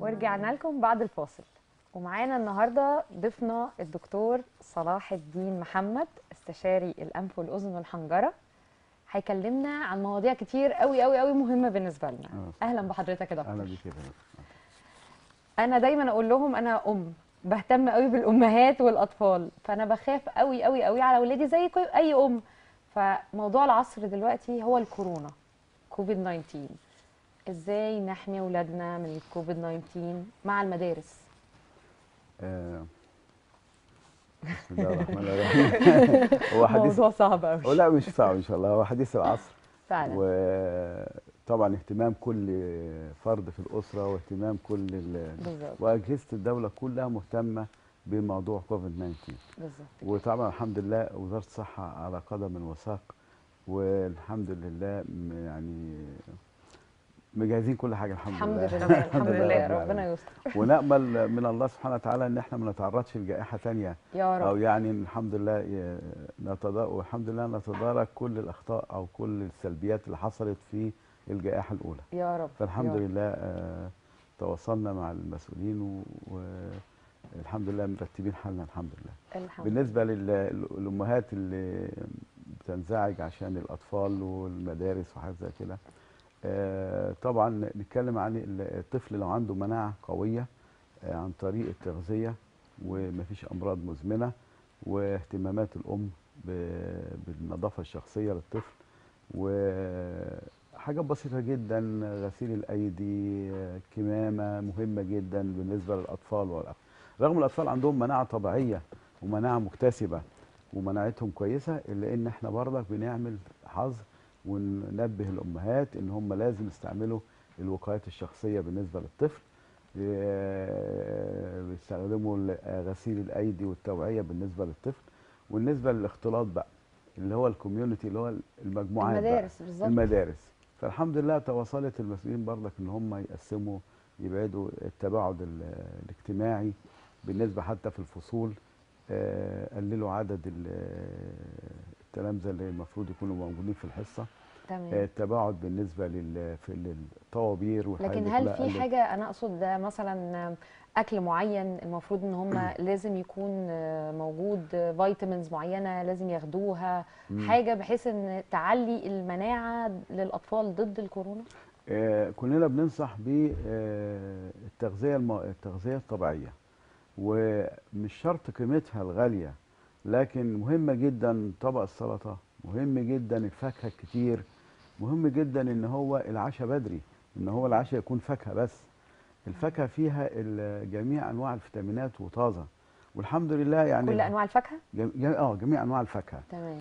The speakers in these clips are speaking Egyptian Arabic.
ورجعنا لكم بعد الفاصل ومعانا النهارده ضيفنا الدكتور صلاح الدين محمد استشاري الانف والاذن والحنجره هيكلمنا عن مواضيع كتير قوي قوي قوي مهمه بالنسبه لنا آه. اهلا بحضرتك يا اهلا دكتور بيك يا فندم انا دايما اقول لهم انا ام بهتم قوي بالامهات والاطفال فانا بخاف قوي قوي قوي على اولادي زي كل- اي ام فموضوع العصر دلوقتي هو الكورونا كوفيد 19 ازاي نحمي اولادنا من الكوفيد 19 مع المدارس آه، بسم الله الرحمن الرحيم هو حديث موضوع صعب قوي هو لا مش صعب ان شاء الله هو حديث العصر فعلا وطبعا اهتمام كل فرد في الاسره واهتمام كل ال... بالظبط واجهزه الدوله كلها مهتمه بموضوع كوفيد 19 بالظبط وطبعا الحمد لله وزاره الصحه على قدم وساق والحمد لله م- يعني مجهزين كل حاجه الحمد, الحمد لله لله الحمد رب لله العالمين. ربنا يستر ونامل من الله سبحانه وتعالى ان احنا ما نتعرضش لجائحه ثانيه يا او رب يعني الحمد لله ي- نتدا والحمد لله نتدارك كل الاخطاء او كل السلبيات اللي حصلت في الجائحه الاولى يا رب فالحمد يا رب. لله آه، تواصلنا مع المسؤولين والحمد لله مرتبين حالنا الحمد لله الحمد بالنسبه لل- للامهات اللي بتنزعج عشان الاطفال والمدارس وحاجات زي كده آه، طبعا نتكلم عن الطفل لو عنده مناعه قويه آه، عن طريق التغذيه ومفيش امراض مزمنه واهتمامات الام ب- بالنظافه الشخصيه للطفل وحاجات بسيطه جدا غسيل الايدي آه، كمامه مهمه جدا بالنسبه للاطفال والأطفال. رغم الاطفال عندهم مناعه طبيعيه ومناعه مكتسبه ومناعتهم كويسه الا ان احنا برضك بنعمل حظر وننبه الامهات ان هم لازم يستعملوا الوقايات الشخصيه بالنسبه للطفل آه، بيستخدموا ال- آه، غسيل الايدي والتوعيه بالنسبه للطفل والنسبه للاختلاط بقى اللي هو الكوميونتي اللي هو المجموعات بقى. المدارس بالظبط المدارس فالحمد لله تواصلت المسؤولين برضك ان هم يقسموا يبعدوا التباعد ال- الاجتماعي بالنسبه حتى في الفصول آه، قللوا عدد ال- التلامذه اللي المفروض يكونوا موجودين في الحصه آه، تمام التباعد بالنسبه لل في للطوابير والحاجات لكن دي هل كلها في قلت. حاجه انا اقصد ده مثلا اكل معين المفروض ان هم لازم يكون موجود فيتامينز معينه لازم ياخدوها مم. حاجه بحيث ان تعلي المناعه للاطفال ضد الكورونا آه، كلنا بننصح بالتغذيه الم... التغذيه الطبيعيه ومش شرط قيمتها الغاليه لكن مهمه جدا طبق السلطه مهم جدا الفاكهه الكتير مهم جدا ان هو العشاء بدري ان هو العشاء يكون فاكهه بس الفاكهه فيها ال- جميع انواع الفيتامينات وطازه والحمد لله يعني كل انواع الفاكهه جم... جم... اه جميع انواع الفاكهه تمام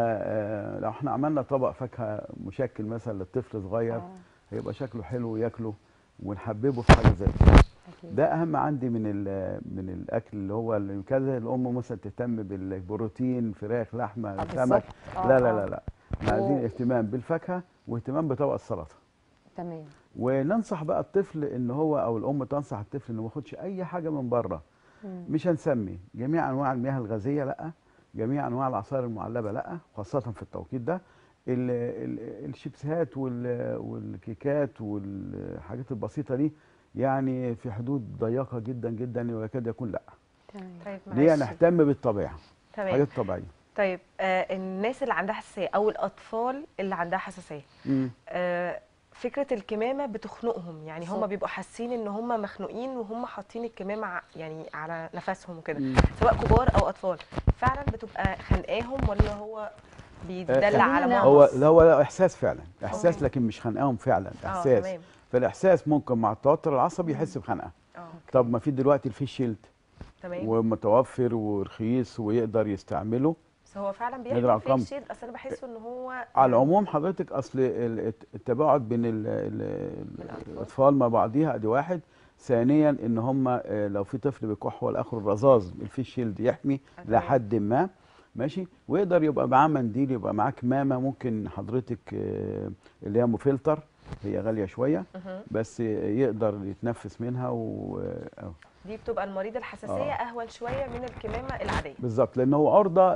فلو احنا عملنا طبق فاكهه مشكل مثلا للطفل صغير آه، هيبقى شكله حلو وياكله ونحببه في حاجه زي كده أكيد. ده اهم عندي من ال- من الاكل اللي هو اللي كذا الام مثلا تهتم بالبروتين فراخ لحمه آه، سمك بالظبط. آه، لا لا آه. لا لا احنا عايزين و- اهتمام بالفاكهه واهتمام بطبق السلطه تمام وننصح بقى الطفل ان هو او الام تنصح الطفل انه ما ياخدش اي حاجه من بره مم. مش هنسمي جميع انواع المياه الغازيه لا جميع انواع العصائر المعلبه لا خاصه في التوقيت ده ال ال الشيبسات وال والكيكات والحاجات البسيطه دي يعني في حدود ضيقه جدا جدا ويكاد يكون لا تمام طيب ليه معلش نهتم بالطبيعه تمام حاجات طبيعيه طيب آه الناس اللي عندها حساسيه او الاطفال اللي عندها حساسيه مم. آه فكره الكمامه بتخنقهم يعني هم بالظبط. بيبقوا حاسين ان هم مخنوقين وهم حاطين الكمامه ع- يعني على نفسهم وكده مم. سواء كبار او اطفال فعلا بتبقى خانقاهم ولا هو بيدلع خلينا على نعرف. هو مغص لا هو لا احساس فعلا احساس أوكي. لكن مش خانقاهم فعلا اه احساس تمام فالاحساس ممكن مع التوتر العصبي يحس بخنقه اه طب ما في دلوقتي الفيس شيلد تمام ومتوفر ورخيص ويقدر يستعمله بس هو فعلا نقدر بيعمل أرقام. فيس شيد اصل انا بحسه ان هو على العموم حضرتك اصل ال- التباعد بين ال ال الأطفال. الاطفال مع بعضيها ادي واحد ثانيا ان هم آه، لو في طفل بيكح ولا اخره الرذاذ الفيس شيلد يحمي أوكي. لحد ما ماشي ويقدر يبقى معاه منديل يبقى معاه كمامه ممكن حضرتك آه، اللي هي مفلتر هي غاليه شويه مهم. بس يقدر يتنفس منها و آه، دي بتبقى المريض الحساسيه آه. اهون شويه من الكمامه العاديه بالظبط لان هو عرضه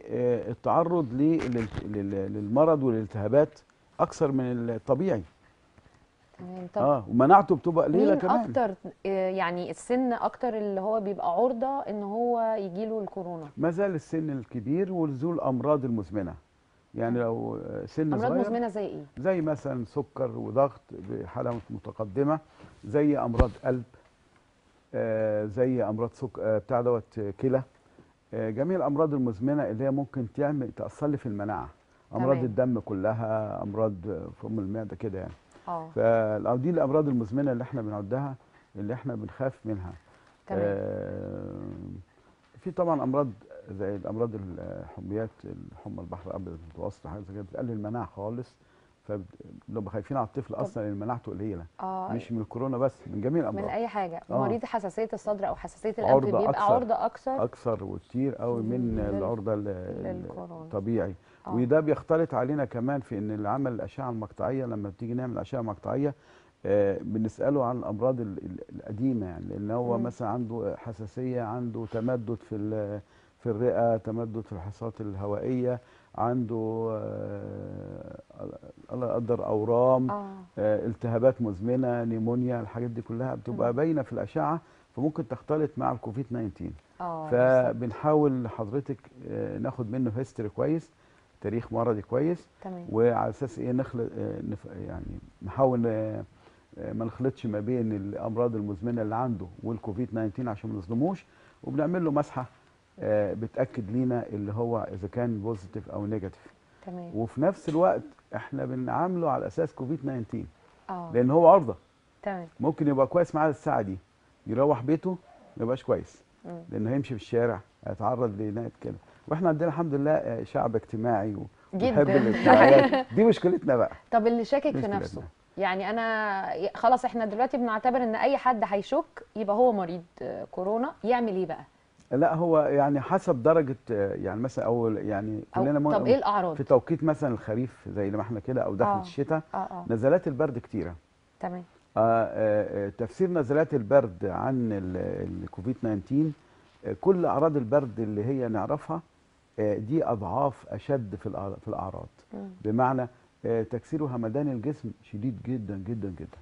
للتعرض لل- لل- للمرض والالتهابات اكثر من الطبيعي تمام طب اه ومناعته بتبقى قليله مين كمان اكتر آه، يعني السن اكتر اللي هو بيبقى عرضة ان هو يجيله الكورونا ما زال السن الكبير وذو الامراض المزمنه يعني لو سن امراض صغير مزمنة زي ايه زي مثلا سكر وضغط بحاله متقدمه زي امراض قلب آه، زي امراض سك... آه، بتاع دوت آه، كلى آه، جميع الامراض المزمنه اللي هي ممكن تعمل تاثر لي في المناعه امراض تمام. الدم كلها امراض فم المعده كده يعني اه فدي الامراض المزمنه اللي احنا بنعدها اللي احنا بنخاف منها تمام آه، في طبعا امراض زي الامراض الحميات الحمى البحر الابيض المتوسط حاجه زي كده بتقلل المناعه خالص فلو خايفين على الطفل اصلا لان مناعته قليله اه مش من الكورونا بس من جميع من الامراض اي حاجه آه. مريض حساسيه الصدر او حساسيه الانف عرضة بيبقى أكثر. عرضه اكثر اكثر وكتير قوي من لل- العرضه ال- ال- للكورونا. الطبيعي آه. وده بيختلط علينا كمان في ان اللي عمل الاشعه المقطعيه لما بتيجي نعمل اشعه مقطعيه آه، بنساله عن الامراض ال- ال- القديمه يعني لان هو مم. مثلا عنده حساسيه عنده تمدد في ال- في الرئه تمدد في الحصات الهوائيه عنده آه، الله يقدر اورام اه آه، التهابات مزمنه نيمونيا الحاجات دي كلها بتبقى مم. باينه في الاشعه فممكن تختلط مع الكوفيد 19 اه بالظبط. فبنحاول حضرتك آه، ناخد منه هيستوري كويس تاريخ مرضي كويس تمام وعلى اساس ايه نخلط آه، نف- يعني نحاول آه، آه، ما نخلطش ما بين الامراض المزمنه اللي عنده والكوفيد 19 عشان ما نظلموش وبنعمل له مسحه آه، بتاكد لينا اللي هو اذا كان بوزيتيف او نيجاتيف تمام وفي نفس الوقت احنا بنعامله على اساس كوفيد 19 اه لان هو عرضه تمام ممكن يبقى كويس معاه الساعه دي يروح بيته ما يبقاش كويس مم. لانه هيمشي في الشارع هيتعرض لناس كده واحنا عندنا الحمد لله آه، شعب اجتماعي وبيحب جدا. الاجتماعيات دي مشكلتنا بقى طب اللي شاكك في مشكلة نفسه ده. يعني انا خلاص احنا دلوقتي بنعتبر ان اي حد هيشك يبقى هو مريض آه، كورونا يعمل ايه بقى لا هو يعني حسب درجه آه، يعني مثلا اول يعني أو كلنا مو- طب ايه الاعراض في توقيت مثلا الخريف زي ما احنا كده او دخلة آه. الشتاء اه اه نزلات البرد كتيره تمام آه، آه، آه، تفسير نزلات البرد عن ال- الكوفيد 19 آه، كل اعراض البرد اللي هي نعرفها آه، دي اضعاف اشد في الأع- في الاعراض مم. بمعنى آه، تكسير وهمدان الجسم شديد جدا جدا جدا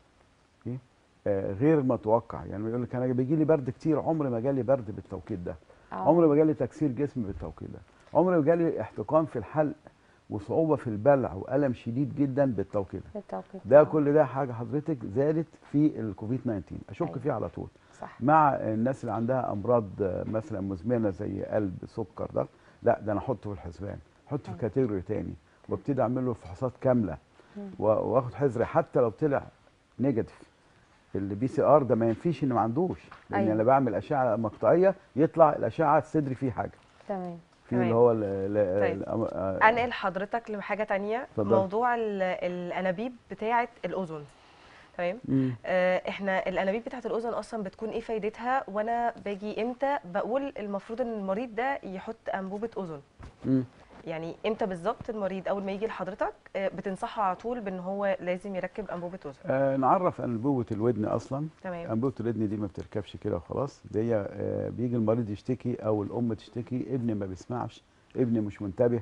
إيه؟ آه، غير متوقع يعني يقول لك انا بيجي لي برد كتير عمري ما جالي برد بالتوقيت ده آه. عمري ما جالي تكسير جسم بالتوقيت ده عمري ما جالي احتقان في الحلق وصعوبه في البلع والم شديد جدا بالتوقيت ده بالتوقيت ده آه. كل ده حاجه حضرتك زادت في الكوفيد 19 اشك أيوة. فيه على طول صح مع الناس اللي عندها امراض آه، مثلا مزمنه زي قلب سكر ضغط لا ده انا احطه في الحسبان احطه في أيوة. كاتيجوري تاني وابتدي اعمل له فحوصات كامله مم. و- واخد حذري حتى لو طلع نيجاتيف البي سي ار ده ما ينفيش ان ما عندوش لان أيوة. انا بعمل اشعه مقطعيه يطلع الاشعه الصدري فيه حاجه تمام في تمام. اللي هو ال- ال- طيب. الأم- آه، انقل حضرتك لحاجه تانية اتفضل. موضوع ال- الانابيب بتاعه الاذن تمام مم. آه، احنا الانابيب بتاعه الاذن اصلا بتكون ايه فايدتها وانا باجي امتى بقول المفروض ان المريض ده يحط انبوبه اذن مم. يعني امتى بالظبط المريض اول ما يجي لحضرتك آه، بتنصحه على طول بان هو لازم يركب انبوبه اذن آه نعرف انبوبه الودن اصلا تمام انبوبه الودن دي ما بتركبش كده وخلاص دي هي آه بيجي المريض يشتكي او الام تشتكي ابني ما بيسمعش ابني مش منتبه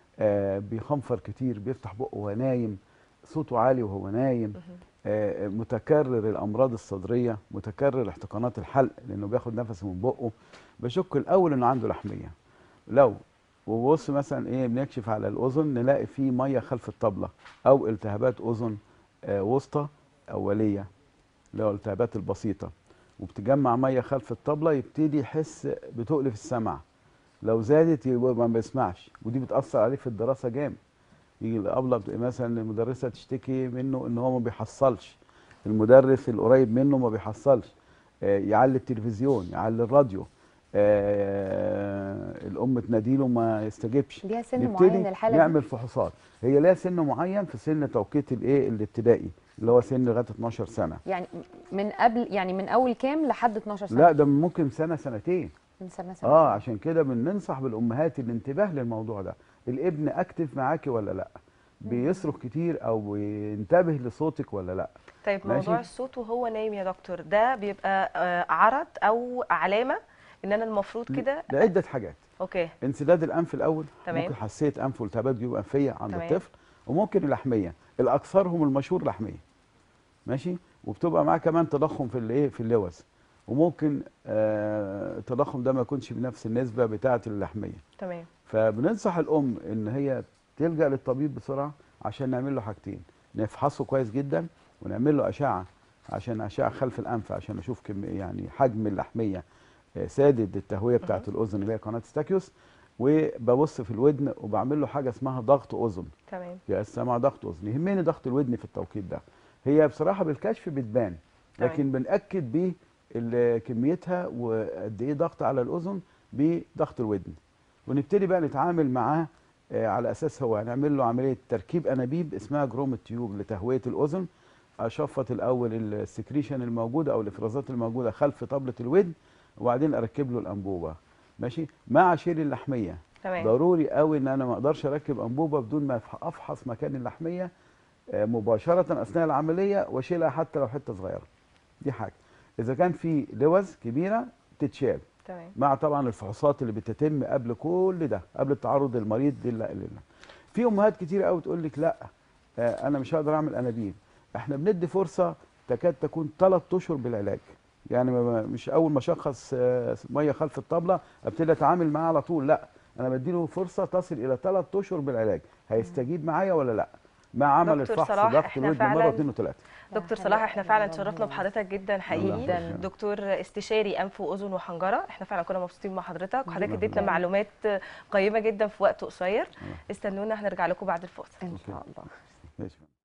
آه بيخنفر كتير بيفتح بقه وهو نايم صوته عالي وهو نايم مهم. آه متكرر الامراض الصدريه متكرر احتقانات الحلق لانه بياخد نفسه من بقه بشك الاول انه عنده لحميه لو وبص مثلا ايه بنكشف على الاذن نلاقي فيه ميه خلف الطبله او التهابات اذن آه وسطى اوليه اللي هو الالتهابات البسيطه وبتجمع ميه خلف الطبله يبتدي يحس بتقل في السمع لو زادت يبقى ما بيسمعش ودي بتاثر عليه في الدراسه جامد يجي الابله بت- مثلا المدرسه تشتكي منه ان هو ما بيحصلش المدرس القريب منه ما بيحصلش آه، يعلي التلفزيون يعلي الراديو آه، الام تناديله ما يستجبش ليها سن نبتدي معين الحاله دي نعمل فحوصات هي ليها سن معين في سن توقيت الايه الابتدائي اللي هو سن لغايه 12 سنه يعني من قبل يعني من اول كام لحد 12 سنه لا ده ممكن سنه سنتين من سنه سنه اه عشان كده بننصح بالامهات الانتباه للموضوع ده الابن اكتف معاكي ولا لا بيصرخ كتير او بينتبه لصوتك ولا لا طيب ماشي. موضوع الصوت وهو نايم يا دكتور ده بيبقى آه، عرض او علامه ان انا المفروض كده لعده حاجات اوكي انسداد الانف الاول تمام. ممكن حساسيه انف والتهابات جيوب انفيه عند تمام. الطفل وممكن اللحميه الاكثرهم المشهور لحميه ماشي وبتبقى معاه كمان تضخم في الايه في اللوز وممكن آه التضخم ده ما يكونش بنفس النسبه بتاعه اللحميه تمام فبننصح الام ان هي تلجا للطبيب بسرعه عشان نعمل له حاجتين نفحصه كويس جدا ونعمل له اشعه عشان اشعه خلف الانف عشان اشوف كم يعني حجم اللحميه آه، سادد التهويه بتاعه الاذن اللي هي قناه ستاكيوس وببص في الودن وبعمل له حاجه اسمها ضغط اذن تمام يا السمع ضغط اذن يهمني ضغط الودن في التوقيت ده هي بصراحه بالكشف بتبان تمام. لكن بنأكد بيه ال- كميتها وقد ايه ضغط على الاذن بضغط الودن ونبتدي بقى نتعامل معاه آه، على اساس هو هنعمل له عمليه تركيب انابيب اسمها جروم تيوب لتهويه الاذن اشفط الاول السكريشن الموجوده او الافرازات الموجوده خلف طبله الودن وبعدين اركب له الانبوبه ماشي مع شيل اللحميه تمام ضروري قوي ان انا ما اقدرش اركب انبوبه بدون ما أفح- افحص مكان اللحميه آه، مباشره اثناء العمليه واشيلها حتى لو حته صغيره دي حاجه اذا كان في لوز كبيره تتشال تمام مع طبعا الفحوصات اللي بتتم قبل كل ده قبل التعرض المريض لل لل- في امهات كتير قوي تقول لك لا آه، انا مش هقدر اعمل انابيب احنا بندي فرصه تكاد تكون ثلاث اشهر بالعلاج يعني ما- ما- مش اول ما اشخص آه، ميه خلف الطبله ابتدي اتعامل معاه على طول لا انا بديله فرصه تصل الى ثلاث اشهر بالعلاج هيستجيب معايا ولا لا مع عمل دكتور الفحص صلاح، ضغط احنا الودن فعلاً مره واثنين وثلاثه دكتور حلو صلاح احنا أوي فعلا الموضوع اتشرفنا ده. بحضرتك جدا الله حقيقي يخليك. دكتور استشاري انف واذن وحنجره احنا فعلا كنا مبسوطين مع حضرتك وحضرتك الله اديتنا يخليك. معلومات قيمه جدا في وقت قصير الله. استنونا هنرجع لكم بعد الفاصل ان شاء الله ماشي